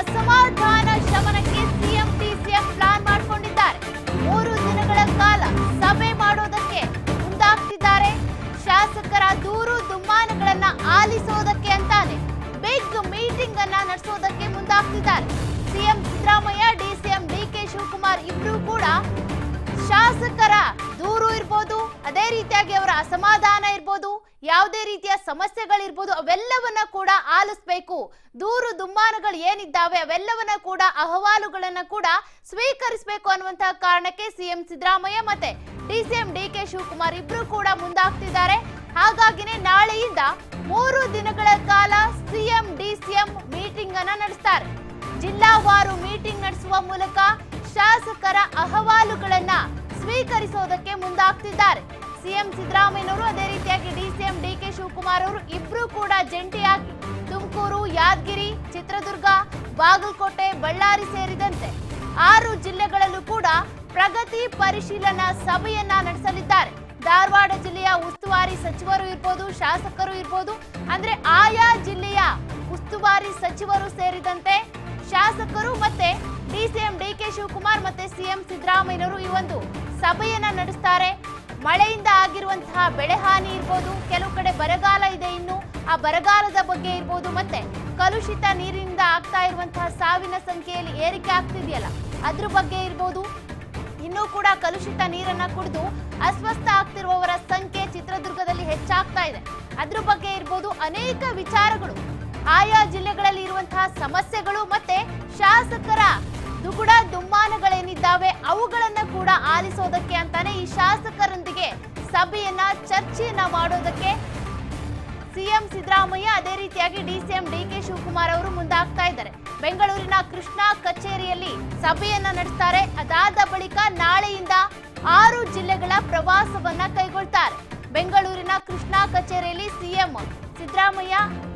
ಅಸಮಾಧಾನ ಶಮನಕ್ಕೆ CM DCM plan ಮಾಡಿಕೊಂಡಿದ್ದಾರೆ ಮೂರು ದಿನಗಳ ಕಾಲ ಸಭೆ ಮಾಡೋದಕ್ಕೆ ಮುಂದಾಗ್ತಿದ್ದಾರೆ ಶಾಸಕರ ದೂರು ದುಮ್ಮಾನಗಳನ್ನ ಆಲಿಸೋದಕ್ಕೆ ಅಂತಾನೆ ಬಿಗ್ ಮೀಟಿಂಗ್ ಅನ್ನ ನಡೆಸೋದಕ್ಕೆ ಮುಂದಾಗ್ತಿದ್ದಾರೆ CM Siddaramaiah DCM DK Shivakumar ಇಬ್ರು ಕೂಡ ಶಾಸಕರ ದೂರು ಇರ್ಬೋದು ಅದೇ ರೀತಿಯಾಗಿ ಅವರ ಅಸಮಾಧಾನ ಇರ್ಬೋದು ಯಾವುದೇ ರೀತಿಯ ಸಮಸ್ಯೆಗಳಿರ್ಬೋದು ಅವೆಲ್ಲವನ್ನ ಕೂಡ ಆಲಿಸ್ಬೇಕು ದೂರು ದುಮ್ಮಾನಗಳು ಏನಿದ್ದಾವೆ ಅವೆಲ್ಲವನ್ನ ಕೂಡ ಅಹವಾಲುಗಳನ್ನ ಕೂಡ ಸ್ವೀಕರಿಸಬೇಕು ಅನ್ನುವಂತಹ ಕಾರಣಕ್ಕೆ ಸಿಎಂ ಸಿದ್ದರಾಮಯ್ಯ ಮತ್ತೆ ಡಿಸಿಎಂ ಡಿಕೆ ಶಿವಕುಮಾರ್ ಇಬ್ರು ಕೂಡ ಮುಂದಾಗ್ತಿದ್ದಾರೆ ಹಾಗಾಗಿನೇ ನಾಳೆಯಿಂದ ಮೂರು ದಿನಗಳ ಕಾಲ ಸಿಎಂ ಡಿಸಿಎಂ ಮೀಟಿಂಗ್ ಅನ್ನ ನಡೆಸ್ತಾರೆ ಜಿಲ್ಲಾವಾರು ಮೀಟಿಂಗ್ ನಡೆಸುವ ಮೂಲಕ ಶಾಸಕರ ಅಹವಾಲುಗಳನ್ನ ಸ್ವೀಕರಿಸೋದಕ್ಕೆ ಮುಂದಾಗ್ತಿದ್ದಾರೆ ಸಿಎಂ ಸಿದ್ದರಾಮಯ್ಯನವರು ಅದೇ ರೀತಿಯಾಗಿ ಡಿಸಿಎಂ ಡಿಕೆ ಶಿವಕುಮಾರ್ ಅವರು ಇಬ್ರು ಕೂಡ ಜಂಟಿಯಾಗಿ ತುಮಕೂರು ಯಾದಗಿರಿ ಚಿತ್ರದುರ್ಗ ಬಾಗಲಕೋಟೆ ಬಳ್ಳಾರಿ ಸೇರಿದಂತೆ ಆರು ಜಿಲ್ಲೆಗಳಲ್ಲೂ ಕೂಡ ಪ್ರಗತಿ ಪರಿಶೀಲನಾ ಸಭೆಯನ್ನ ನಡೆಸಲಿದ್ದಾರೆ ಧಾರವಾಡ ಜಿಲ್ಲೆಯ ಉಸ್ತುವಾರಿ ಸಚಿವರು ಇರ್ಬೋದು ಶಾಸಕರು ಇರ್ಬೋದು ಅಂದ್ರೆ ಆಯಾ ಜಿಲ್ಲೆಯ ಉಸ್ತುವಾರಿ ಸಚಿವರು ಸೇರಿದಂತೆ ಶಾಸಕರು ಮತ್ತೆ ಡಿಸಿಎಂ ಡಿಕೆ ಶಿವಕುಮಾರ್ ಮತ್ತೆ ಸಿಎಂ ಸಿದ್ದರಾಮಯ್ಯನವರು ಈ ಒಂದು ಸಭೆಯನ್ನ ನಡೆಸ್ತಾರೆ ಮಳೆಯಿಂದ ಆಗಿರುವಂತಹ ಬೆಳೆ ಹಾನಿ ಇರ್ಬೋದು ಕೆಲವು ಕಡೆ ಬರಗಾಲ ಇದೆ ಇನ್ನು ಆ ಬರಗಾಲದ ಬಗ್ಗೆ ಇರ್ಬೋದು ಮತ್ತೆ ಕಲುಷಿತ ನೀರಿನಿಂದ ಆಗ್ತಾ ಇರುವಂತಹ ಸಾವಿನ ಸಂಖ್ಯೆಯಲ್ಲಿ ಏರಿಕೆ ಆಗ್ತಿದೆಯಲ್ಲ ಅದ್ರ ಬಗ್ಗೆ ಇರ್ಬೋದು ಇನ್ನೂ ಕೂಡ ಕಲುಷಿತ ನೀರನ್ನ ಕುಡಿದು ಅಸ್ವಸ್ಥ ಆಗ್ತಿರುವವರ ಸಂಖ್ಯೆ ಚಿತ್ರದುರ್ಗದಲ್ಲಿ ಹೆಚ್ಚಾಗ್ತಾ ಇದೆ ಅದ್ರ ಬಗ್ಗೆ ಇರ್ಬೋದು ಅನೇಕ ವಿಚಾರಗಳು ಆಯಾ ಜಿಲ್ಲೆಗಳಲ್ಲಿ ಇರುವಂತಹ ಸಮಸ್ಯೆಗಳು ಮತ್ತೆ ಶಾಸಕರ ದುಗುಡ ದುಮ್ಮಾನಗಳೇನಿದ್ದಾವೆ ಅವುಗಳನ್ನ ಕೂಡ ಆಲಿಸೋದಕ್ಕೆ ಅಂತಾನೆ ಈ ಶಾಸಕರೊಂದಿಗೆ ಸಭೆಯನ್ನ ಚರ್ಚೆಯನ್ನ ಮಾಡೋದಕ್ಕೆ ಸಿಎಂ ಸಿದ್ದರಾಮಯ್ಯ ಅದೇ ರೀತಿಯಾಗಿ ಡಿಸಿಎಂ ಡಿಕೆ ಶಿವಕುಮಾರ್ ಅವರು ಮುಂದಾಗ್ತಾ ಇದ್ದಾರೆ ಬೆಂಗಳೂರಿನ ಕೃಷ್ಣಾ ಕಚೇರಿಯಲ್ಲಿ ಸಭೆಯನ್ನ ನಡೆಸ್ತಾರೆ ಅದಾದ ಬಳಿಕ ನಾಳೆಯಿಂದ ಆರು ಜಿಲ್ಲೆಗಳ ಪ್ರವಾಸವನ್ನ ಕೈಗೊಳ್ತಾರೆ ಬೆಂಗಳೂರಿನ ಕೃಷ್ಣಾ ಕಚೇರಿಯಲ್ಲಿ ಸಿಎಂ ಸಿದ್ದರಾಮಯ್ಯ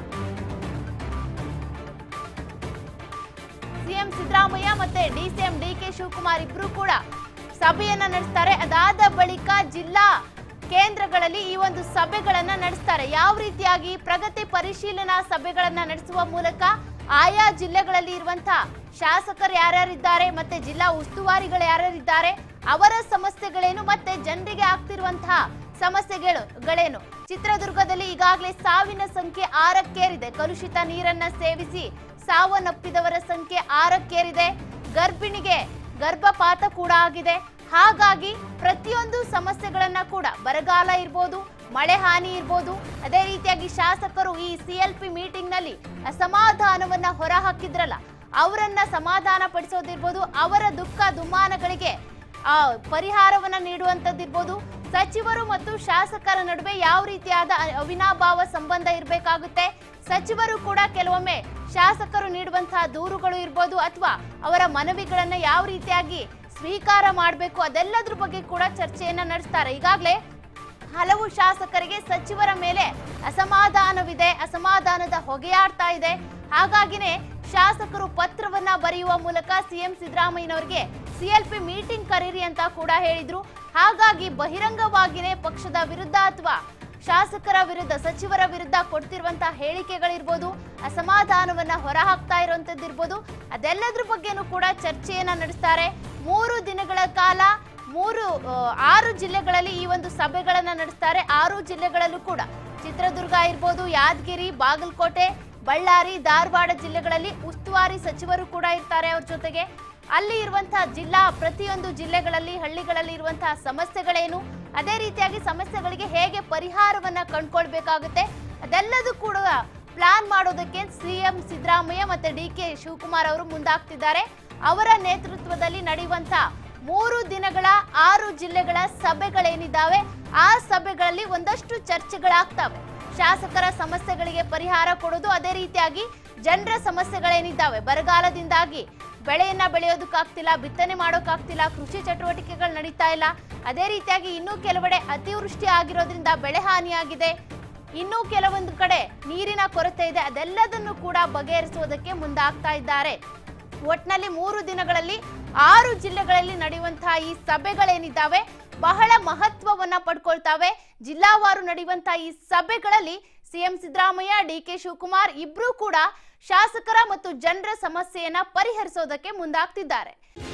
ಸಿಎಂ ಸಿದ್ದರಾಮಯ್ಯ ಮತ್ತೆ ಡಿಸಿಎಂ ಡಿಕೆ ಶಿವಕುಮಾರ್ ಇಬ್ರು ಕೂಡ ಸಭೆಯನ್ನ ನಡೆಸ್ತಾರೆ ಅದಾದ ಬಳಿಕ ಜಿಲ್ಲಾ ಕೇಂದ್ರಗಳಲ್ಲಿ ಈ ಒಂದು ಸಭೆಗಳನ್ನ ನಡೆಸ್ತಾರೆ ಯಾವ ರೀತಿಯಾಗಿ ಪ್ರಗತಿ ಪರಿಶೀಲನಾ ಸಭೆಗಳನ್ನ ನಡೆಸುವ ಮೂಲಕ ಆಯಾ ಜಿಲ್ಲೆಗಳಲ್ಲಿ ಇರುವಂತಹ ಶಾಸಕರು ಯಾರ್ಯಾರಿದ್ದಾರೆ ಮತ್ತೆ ಜಿಲ್ಲಾ ಉಸ್ತುವಾರಿಗಳು ಯಾರ್ಯಾರಿದ್ದಾರೆ ಅವರ ಸಮಸ್ಯೆಗಳೇನು ಮತ್ತೆ ಜನರಿಗೆ ಆಗ್ತಿರುವಂತಹ ಸಮಸ್ಯೆಗಳು ಗಳೇನು ಚಿತ್ರದುರ್ಗದಲ್ಲಿ ಈಗಾಗಲೇ ಸಾವಿನ ಸಂಖ್ಯೆ ಆರಕ್ಕೇರಿದೆ ಕಲುಷಿತ ನೀರನ್ನ ಸೇವಿಸಿ ಸಾವನ್ನಪ್ಪಿದವರ ಸಂಖ್ಯೆ ಆರಕ್ಕೇರಿದೆ ಗರ್ಭಿಣಿಗೆ ಗರ್ಭಪಾತ ಕೂಡ ಆಗಿದೆ ಹಾಗಾಗಿ ಪ್ರತಿಯೊಂದು ಸಮಸ್ಯೆಗಳನ್ನ ಕೂಡ ಬರಗಾಲ ಇರ್ಬೋದು ಮಳೆ ಹಾನಿ ಇರ್ಬೋದು ಅದೇ ರೀತಿಯಾಗಿ ಶಾಸಕರು ಈ ಸಿಎಲ್ಪಿ ಮೀಟಿಂಗ್ ನಲ್ಲಿ ಅಸಮಾಧಾನವನ್ನ ಹೊರ ಹಾಕಿದ್ರಲ್ಲ ಅವರನ್ನ ಸಮಾಧಾನ ಪಡಿಸೋದಿರ್ಬೋದು ಅವರ ದುಃಖ ದುಮ್ಮಾನಗಳಿಗೆ ಆ ಪರಿಹಾರವನ್ನ ನೀಡುವಂತದ್ದಿರ್ಬೋದು ಸಚಿವರು ಮತ್ತು ಶಾಸಕರ ನಡುವೆ ಯಾವ ರೀತಿಯಾದ ಅ- ಅವಿನಾಭಾವ ಸಂಬಂಧ ಇರಬೇಕಾಗುತ್ತೆ ಸಚಿವರು ಕೂಡ ಕೆಲವೊಮ್ಮೆ ಶಾಸಕರು ನೀಡುವಂತಹ ದೂರುಗಳು ಇರ್ಬೋದು ಅಥವಾ ಅವರ ಮನವಿಗಳನ್ನ ಯಾವ ರೀತಿಯಾಗಿ ಸ್ವೀಕಾರ ಮಾಡಬೇಕು ಅದೆಲ್ಲದ್ರ ಬಗ್ಗೆ ಕೂಡ ಚರ್ಚೆಯನ್ನ ನಡೆಸ್ತಾರೆ ಈಗಾಗಲೇ ಹಲವು ಶಾಸಕರಿಗೆ ಸಚಿವರ ಮೇಲೆ ಅಸಮಾಧಾನವಿದೆ ಅಸಮಾಧಾನದ ಹೊಗೆಯಾಡ್ತಾ ಇದೆ ಹಾಗಾಗಿನೇ ಶಾಸಕರು ಪತ್ರವನ್ನ ಬರೆಯುವ ಮೂಲಕ ಸಿಎಂ ಸಿದ್ದರಾಮಯ್ಯನವರಿಗೆ ಸಿಎಲ್ಪಿ ಮೀಟಿಂಗ್ ಕರೀರಿ ಅಂತ ಕೂಡ ಹೇಳಿದ್ರು ಹಾಗಾಗಿ ಬಹಿರಂಗವಾಗಿನೇ ಪಕ್ಷದ ವಿರುದ್ಧ ಅಥವಾ ಶಾಸಕರ ವಿರುದ್ಧ ಸಚಿವರ ವಿರುದ್ಧ ಕೊಡ್ತಿರುವಂತಹ ಹೇಳಿಕೆಗಳಿರ್ಬೋದು ಅಸಮಾಧಾನವನ್ನ ಹೊರಹಾಕ್ತಾ ಇರುವಂತದ್ದಿರ್ಬೋದು ಅದೆಲ್ಲದ್ರ ಬಗ್ಗೆನೂ ಕೂಡ ಚರ್ಚೆಯನ್ನ ನಡೆಸ್ತಾರೆ ಮೂರು ದಿನಗಳ ಕಾಲ ಮೂರು ಆ, ಆರು ಜಿಲ್ಲೆಗಳಲ್ಲಿ ಈ ಒಂದು ಸಭೆಗಳನ್ನ ನಡೆಸ್ತಾರೆ ಆರು ಜಿಲ್ಲೆಗಳಲ್ಲೂ ಕೂಡ ಚಿತ್ರದುರ್ಗ ಇರ್ಬೋದು ಯಾದಗಿರಿ ಬಾಗಲಕೋಟೆ ಬಳ್ಳಾರಿ ಧಾರವಾಡ ಜಿಲ್ಲೆಗಳಲ್ಲಿ ಉಸ್ತುವಾರಿ ಸಚಿವರು ಕೂಡ ಇರ್ತಾರೆ ಅವ್ರ ಜೊತೆಗೆ ಅಲ್ಲಿ ಇರುವಂತಹ ಜಿಲ್ಲಾ ಪ್ರತಿಯೊಂದು ಜಿಲ್ಲೆಗಳಲ್ಲಿ ಹಳ್ಳಿಗಳಲ್ಲಿ ಇರುವಂತಹ ಸಮಸ್ಯೆಗಳೇನು ಅದೇ ರೀತಿಯಾಗಿ ಸಮಸ್ಯೆಗಳಿಗೆ ಹೇಗೆ ಪರಿಹಾರವನ್ನ ಕಂಡ್ಕೊಳ್ಬೇಕಾಗುತ್ತೆ ಅದೆಲ್ಲದೂ ಕೂಡ ಪ್ಲಾನ್ ಮಾಡೋದಕ್ಕೆ ಸಿಎಂ ಸಿದ್ದರಾಮಯ್ಯ ಮತ್ತೆ ಡಿ ಕೆ ಶಿವಕುಮಾರ್ ಅವರು ಮುಂದಾಗ್ತಿದ್ದಾರೆ ಅವರ ನೇತೃತ್ವದಲ್ಲಿ ನಡೆಯುವಂತ ಮೂರು ದಿನಗಳ ಆರು ಜಿಲ್ಲೆಗಳ ಸಭೆಗಳೇನಿದ್ದಾವೆ ಆ ಸಭೆಗಳಲ್ಲಿ ಒಂದಷ್ಟು ಚರ್ಚೆಗಳಾಗ್ತವೆ ಶಾಸಕರ ಸಮಸ್ಯೆಗಳಿಗೆ ಪರಿಹಾರ ಕೊಡೋದು ಅದೇ ರೀತಿಯಾಗಿ ಜನರ ಸಮಸ್ಯೆಗಳೇನಿದ್ದಾವೆ ಬರಗಾಲದಿಂದಾಗಿ ಬೆಳೆಯನ್ನ ಬೆಳೆಯೋದಕ್ಕಾಗ್ತಿಲ್ಲ ಬಿತ್ತನೆ ಮಾಡೋಕ್ಕಾಗ್ತಿಲ್ಲ ಕೃಷಿ ಚಟುವಟಿಕೆಗಳು ನಡೀತಾ ಇಲ್ಲ ಅದೇ ರೀತಿಯಾಗಿ ಇನ್ನೂ ಕೆಲವೆಡೆ ಅತಿವೃಷ್ಟಿ ಆಗಿರೋದ್ರಿಂದ ಬೆಳೆ ಹಾನಿಯಾಗಿದೆ ಇನ್ನೂ ಕೆಲವೊಂದು ಕಡೆ ನೀರಿನ ಕೊರತೆ ಇದೆ ಅದೆಲ್ಲದನ್ನು ಕೂಡ ಬಗೆಹರಿಸುವುದಕ್ಕೆ ಮುಂದಾಗ್ತಾ ಇದ್ದಾರೆ ಒಟ್ನಲ್ಲಿ ಮೂರು ದಿನಗಳಲ್ಲಿ ಆರು ಜಿಲ್ಲೆಗಳಲ್ಲಿ ನಡೆಯುವಂತಹ ಈ ಸಭೆಗಳೇನಿದ್ದಾವೆ ಬಹಳ ಮಹತ್ವವನ್ನ ಪಡ್ಕೊಳ್ತಾವೆ ಜಿಲ್ಲಾವಾರು ನಡೆಯುವಂತಹ ಈ ಸಭೆಗಳಲ್ಲಿ CM Siddaramaiah D K Shivakumar ಇಬ್ರು ಕೂಡ ಶಾಸಕರ ಮತ್ತು ಜನರ ಸಮಸ್ಯೆಯನ್ನ ಪರಿಹರಿಸೋದಕ್ಕೆ ಮುಂದಾಗ್ತಿದ್ದಾರೆ